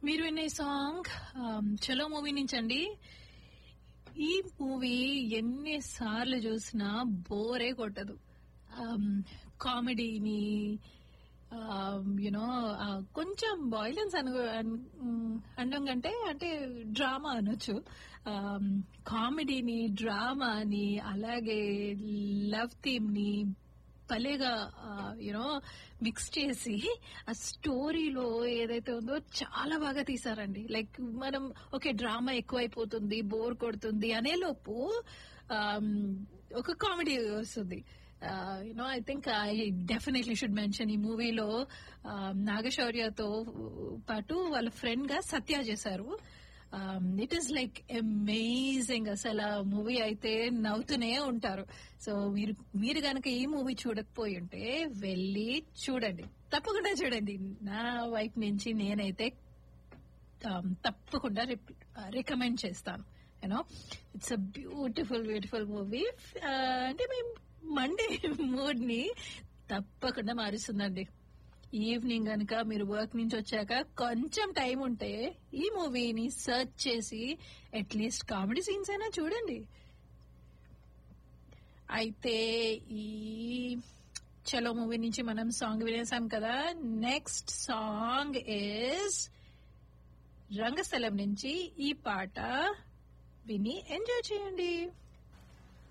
మీరు వినే సాంగ్ చలో మూవీ నుంచి అండి ఈ మూవీ ఎన్నిసార్లు చూసినా బోరే కొట్టదు కామెడీని యునో కొంచెం బాయిలెన్స్ అను అనడం కంటే అంటే డ్రామా అనొచ్చు కామెడీని డ్రామాని అలాగే లవ్ థీమ్ ని భలేగా యూనో మిక్స్ చేసి ఆ స్టోరీలో ఏదైతే ఉందో చాలా బాగా తీసారండి లైక్ మనం ఓకే డ్రామా ఎక్కువైపోతుంది బోర్ కొడుతుంది అనే లోపు ఒక కామెడీ వస్తుంది you know I think I definitely should mention ఈ మూవీలో నాగశౌర్యతో పాటు వాళ్ళ ఫ్రెండ్ గా సత్య చేశారు ఇట్ ఈస్ లైక్ అమేజింగ్ అసలు ఆ మూవీ అయితే నవ్వుతూనే ఉంటారు సో మీరు మీరు గనక ఈ మూవీ చూడకపోయి ఉంటే వెళ్ళి చూడండి తప్పకుండా చూడండి నా వైపు నుంచి నేనైతే తప్పకుండా రికమెండ్ చేస్తాను you know it's a beautiful beautiful movie అంటే మేము మండే మూడ్ ని తప్పకుండా మారుస్తుందండి ఈవినింగ్ గనక మీరు వర్క్ నుంచి వచ్చాక కొంచెం టైం ఉంటే ఈ మూవీని సర్చ్ చేసి అట్లీస్ట్ కామెడీ సీన్స్ అయినా చూడండి అయితే ఈ చలో మూవీ నుంచి మనం సాంగ్ వినేసాం కదా నెక్స్ట్ సాంగ్ ఇస్ రంగస్థలం నుంచి ఈ పాట విని ఎంజాయ్ చేయండి